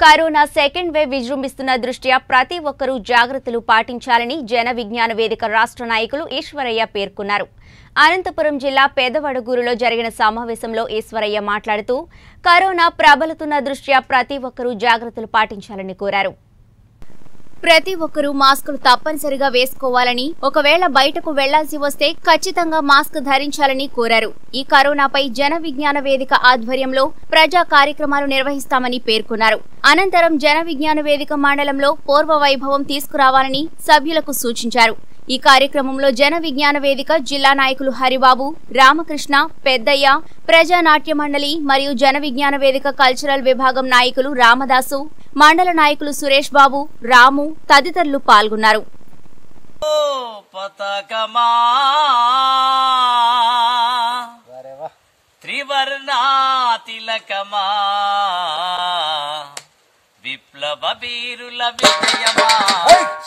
corona second wave విజృంభిస్తున్న దృష్ట్యా ప్రతి ఒక్కరూ జాగ్రత్తలు పాటించాలని జన విజ్ఞాన వేదిక రాష్ట్ర నాయకులు ఈశ్వరయ్య పేర్కొన్నారు అనంతపురం జిల్లా పెదవడగూరులో జరిగిన సమావేశంలో ఈశ్వరయ్య మాట్లాడుతూ కరోనా ప్రబలుతున్న దృష్ట్యా ప్రతి ఒక్కరూ జాగ్రత్తలు పాటించాలని కోరారు ప్రతి ఒక్కరూ మాస్కులు తప్పనిసరిగా వేసుకోవాలని ఒకవేళ బయటకు వెళ్లాల్సి వస్తే ఖచ్చితంగా మాస్క్ ధరించాలని కోరారు ఈ కరోనాపై జన విజ్ఞాన వేదిక ఆధ్వర్యంలో ప్రజా కార్యక్రమాలు నిర్వహిస్తామని పేర్కొన్నారు అనంతరం జన విజ్ఞాన వేదిక మండలంలో పూర్వ వైభవం తీసుకురావాలని సభ్యులకు సూచించారు ఈ కార్యక్రమంలో జన విజ్ఞాన వేదిక జిల్లా నాయకులు హరిబాబు రామకృష్ణ పెద్దయ్య ప్రజా నాట్య మండలి మరియు జన విజ్ఞాన వేదిక కల్చరల్ విభాగం నాయకులు రామదాసు మండల నాయకులు సురేష్ బాబు రాము తదితరులు పాల్గొన్నారు ఓ పతాకమా త్రివర్ణా తిలకమా విప్లవ వీరుల విజయమా